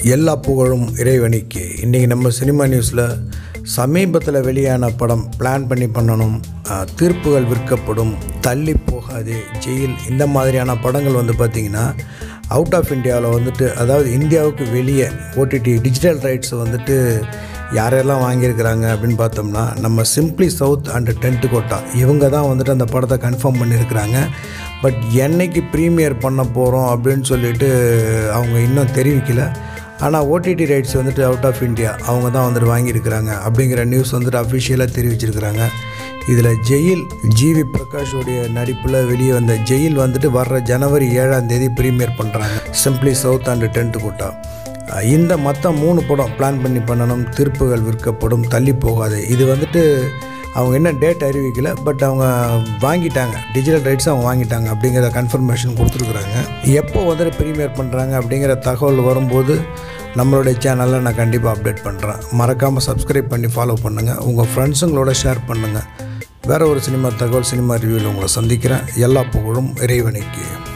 எல்லா புகழும் இறைவனிக்கு இன்றைக்கி நம்ம சினிமா நியூஸில் சமீபத்தில் வெளியான படம் பிளான் பண்ணி பண்ணணும் அஹ், தீர்ப்புகள் விற்கப்படும் தள்ளி போகாதே ஜெயில் இந்த மாதிரியான படங்கள் வந்து பார்த்திங்கன்னா அவுட் ஆஃப் இந்தியாவில் வந்துட்டு அதாவது இந்தியாவுக்கு வெளியே ஓடிடி டிஜிட்டல் ரைட்ஸ் வந்துட்டு யாரெல்லாம் வாங்கியிருக்கிறாங்க அப்படின்னு பார்த்தோம்னா நம்ம Simply South and Tentkotta இவங்க தான் வந்துட்டு அந்த படத்தை கன்ஃபார்ம் பண்ணியிருக்கிறாங்க பட் என்னைக்கு ப்ரீமியர் பண்ண போகிறோம் அப்படின்னு சொல்லிட்டு அவங்க இன்னும் தெரிவிக்கல ஆனால் ஓடிடி ரைட்ஸ் வந்துட்டு அவுட் ஆஃப் இந்தியா அவங்க தான் வந்துட்டு வாங்கியிருக்கிறாங்க அப்படிங்கிற நியூஸ் வந்துட்டு அஃபிஷியலாக தெரிவிச்சிருக்கிறாங்க இதில் ஜெயில் ஜிவி பிரகாஷோடைய நடிப்பில் வெளியே வந்த ஜெயில் வந்துட்டு வர்ற ஜனவரி ஏழாம் தேதி ப்ரீமியர் பண்ணுறாங்க Simply South and Tentkotta அஹ் இந்த மற்ற மூணு படம் பிளான் பண்ணி பண்ணணும் தீர்ப்புகள் விற்கப்படும் தள்ளி போகாது இது வந்துட்டு அவங்க என்ன டேட் அறிவிக்கல பட் அவங்க வாங்கிட்டாங்க டிஜிட்டல் ரைட்ஸ் அவங்க வாங்கிட்டாங்க அப்படிங்கிற கன்ஃபர்மேஷன் கொடுத்துருக்குறாங்க எப்போ வந்துட்டு ப்ரீமியர் பண்ணுறாங்க அப்படிங்கிற தகவல் வரும்போது நம்மளுடைய சேனலில் நான் கண்டிப்பாக அப்டேட் பண்ணுறேன் மறக்காமல் சப்ஸ்கிரைப் பண்ணி ஃபாலோ பண்ணுங்கள் உங்கள் ஃப்ரெண்ட்ஸுங்களோட ஷேர் பண்ணுங்கள் வேறு ஒரு சினிமா தகவல் சினிமா ரிவ்யூவில் உங்களை சந்திக்கிறேன் எல்லா புகழும் இறைவனைக்கு